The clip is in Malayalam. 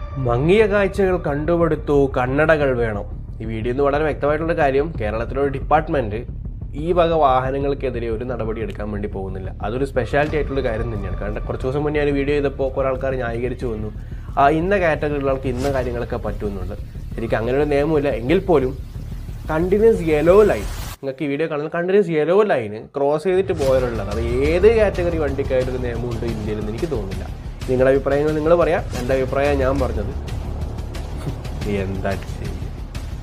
മങ്ങിയ കാഴ്ചകൾ കണ്ടുപെടുത്തു കണ്ണടകൾ വേണം ഈ വീഡിയോ നിന്ന് വളരെ വ്യക്തമായിട്ടുള്ള കാര്യം കേരളത്തിലൊരു ഡിപ്പാർട്ട്മെന്റ് ഈ വക വാഹനങ്ങൾക്കെതിരെ ഒരു നടപടി എടുക്കാൻ വേണ്ടി പോകുന്നില്ല അതൊരു സ്പെഷ്യാലിറ്റി ആയിട്ടുള്ള കാര്യം തന്നെയാണ് കാരണം കുറച്ച് ദിവസം മുന്നേ ഞാൻ വീഡിയോ ചെയ്തപ്പോൾ കുറേ ആൾക്കാർ ന്യായീകരിച്ചു വന്നു ആ ഇന്ന കാറ്റഗറിയിലുള്ളവർക്ക് ഇന്ന കാര്യങ്ങളൊക്കെ പറ്റുമെന്നുണ്ട് ശരിക്കും അങ്ങനെ ഒരു നിയമമില്ല എങ്കിൽ പോലും കണ്ടിന്യൂസ് യെല്ലോ ലൈൻ നിങ്ങൾക്ക് ഈ വീഡിയോ കാണുന്ന കണ്ടിന്യൂസ് യെല്ലോ ലൈന് ക്രോസ് ചെയ്തിട്ട് പോയാലുള്ളത് അത് ഏത് കാറ്റഗറി വണ്ടിക്കായാലും ഒരു നിയമമുണ്ട് ഇന്ത്യയിൽ എന്ന് എനിക്ക് തോന്നുന്നില്ല നിങ്ങളുടെ അഭിപ്രായങ്ങൾ നിങ്ങൾ പറയാം എൻ്റെ അഭിപ്രായം ഞാൻ പറഞ്ഞത് എന്താ ചെയ്യ